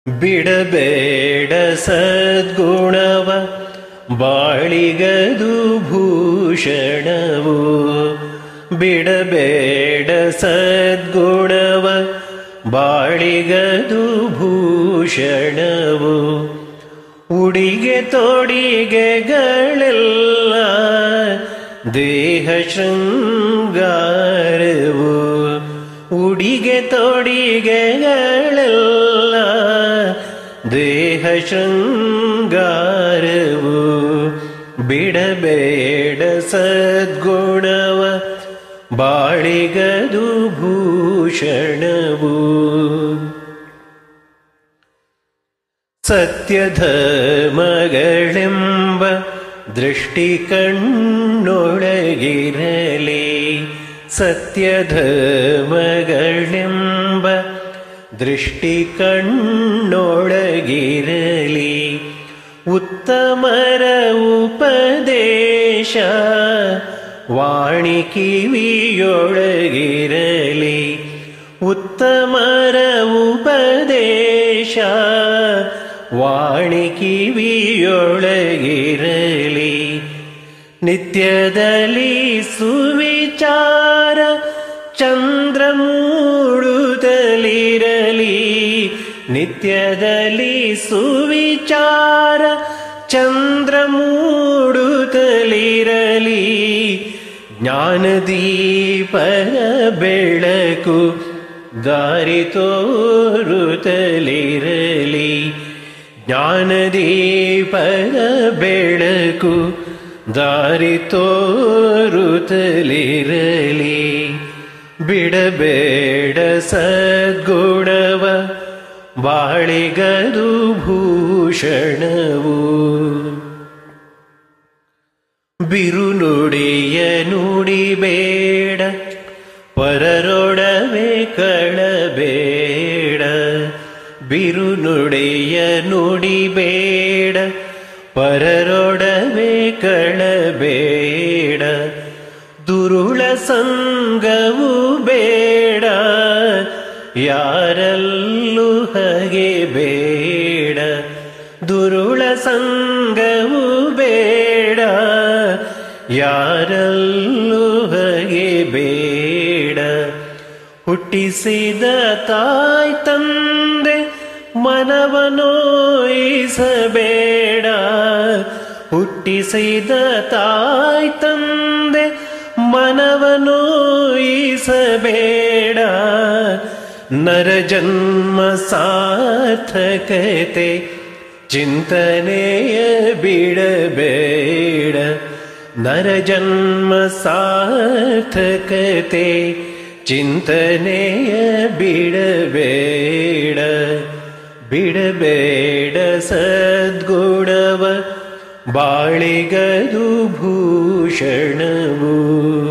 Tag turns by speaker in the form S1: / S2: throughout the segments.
S1: ಬಿಡಬೇಡ ಸದ್ಗುಣವ ಬಾಳಿಗದು ಭೂಷಣವು ಬಿಡಬೇಡ ಸದ್ಗುಣವ ಬಾಳಿಗದು ಭೂಷಣವು ಉಡಿಗೆ ತೊಡಿಗೆಗಳೆಲ್ಲ ದೇಹ ಶೃಂಗಾರವು ಉಡಿಗೆ ತೊಡಿಗೆಗಳೆಲ್ಲ ದೇಹ ಶೃಂಗಾರವು ಬಿಡಬೇಡ ಸದ್ಗುಣವ ಬಾಳಿಗದು ಭೂಷಣವು ಸತ್ಯಧರ್ಮಗಳೆಂಬ ದೃಷ್ಟಿ ಕಣ್ಣೊಳಗಿರಲಿ ಸತ್ಯಧರ್ಮಗಳೆಂಬ ದೃಷ್ಟಿ ಕಣ್ಣೊಳಗಿರಲಿ ಉತ್ತಮರ ಉಪದೇಶ ವಾಣಿ ಕಿವಿಯೊಳಗಿರಲಿ ಉತ್ತಮರ ಉಪದೇಶ ವಾಣಿ ಕಿವಿಯೊಳಗಿರಲಿ ನಿತ್ಯದಲ್ಲಿ ಸುವಿಚಾರ ಚಂದ್ರ ಮೂಡುತ್ತಲಿರಲಿ ನಿತ್ಯದಲ್ಲಿ ಸುವಿಚಾರ ಚಂದ್ರ ಮೂಡುತ್ತಲಿರಲಿ ಜ್ಞಾನದೀಪರ ಬೆಳಕು ದಾರಿ ತೋರುತ್ತಲಿರಲಿ ಜ್ಞಾನದೀಪರ ಬೆಳಕು ದಾರಿ ತೋರುತ್ತಲಿರಲಿ ಬಿಡಬೇಡ ಸದ್ಗುಣವ ಬಾಳಿಗದು ಭೂಷಣವು ಬಿರುನುಡಿಯ ನುಡಿಬೇಡ ಪರರೊಡವೆ ಕಳಬೇಡ ಬಿರುನುಡಿಯ ನುಡಿಬೇಡ ಪರರೊಡವೆ ಕಳಬೇಡ ದುರುಳ ಸಂಗವು ಬೇಡ ಯಾರಲ್ಲೂ ಹಗೆ ಬೇಡ ದುರುಳ ಸಂಗವು ಬೇಡ ಯಾರಲ್ಲೂ ಹಗೆ ಬೇಡ ಹುಟ್ಟಿಸಿದ ತಾಯ್ ತಂದೆ ಮನವನೋಯಿಸಬೇಡ ಹುಟ್ಟಿಸಿದ ತಾಯ್ ತಂದೆ ಮನವನೋಯಿಸಬೇಡ ನರಜನ್ಮ ಸಾರ್ಥಕತೆ ಚಿಂತನೆಯ ಬಿಡಬೇಡ ನರಜನ್ಮ ಸಾರ್ಥಕತೆ ಚಿಂತನೆಯ ಬಿಡಬೇಡ ಬಿಡಬೇಡ ಸದ್ಗುಣವ ಬಾಳಿಗದು ಭೂಷಣವು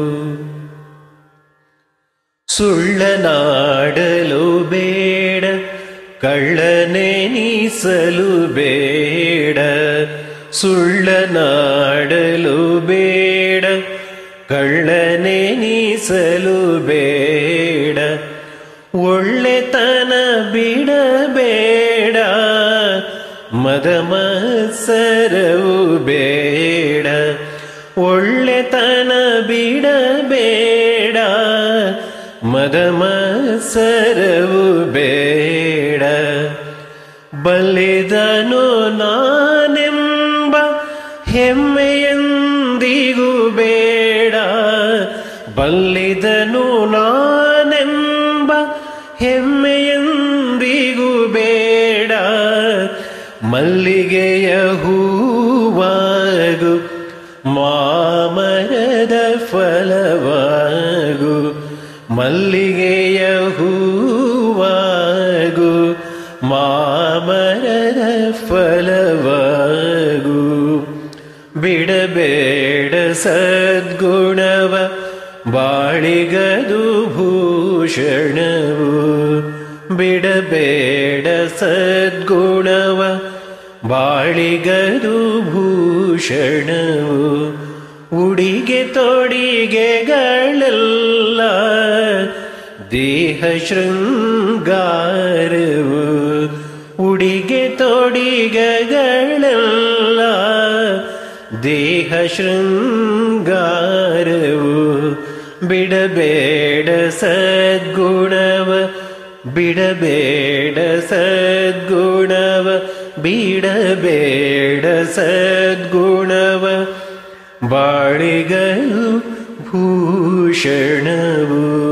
S1: ಸುಳ್ಳನಾಡಲು ಬೇಡ ಕಳ್ಳನೆನಿಸಲು ಬೇಡ ಸುಳ್ಳನಾಡಲು ಬೇಡ ಕಳ್ಳನೆನಿಸಲು ಬೇಡ ಒಳ್ಳೆತನ ಬಿಡಬೇಡ ಮದ ಮತ್ಸರವು ಬೇಡ ಒಳ್ಳೆತನ ಬಿಡಬೇಡ ಮದ ಮತ್ಸರವು ಬೇಡ ಬಲ್ಲಿದನು ನಾನೆಂಬ ಹೆಮ್ಮೆಯಂದಿಗೂ ಬೇಡ ಬಲ್ಲಿದನು ನಾನೆಂಬ ಹೆಮ್ಮೆಯಂದಿಗೂ ಬೇಡ ಮಲ್ಲಿಗೆಯ ಹೂವಾಗು ಮಾಮರದ ಫಲವಾಗು ಮಲ್ಲಿಗೆಯ ಹೂವಾಗು ಮಾಮರದ ಫಲವಾಗು ಬಿಡಬೇಡ ಸದ್ಗುಣವ ಬಾಳಿಗದು ಭೂಷಣವು ಬಿಡಬೇಡ ಸದ್ಗುಣವ ಬಾಳಿಗದು ಭೂಷಣವು ಉಡಿಗೆ ತೊಡಿಗೆಗಳೆಲ್ಲ ದೇಹ ಶೃಂಗಾರವು ಉಡಿ ದೇಹ ಶೃಂಗಾರವು ಬಿಡಬೇಡ ಸದ್ಗುಣವ ಬಿಡಬೇಡ ಸದ್ಗುಣವ ಬಿಡಬೇಡ ಸದ್ಗುಣವ ಬಾಳಿಗಲು ಭೂಷಣವು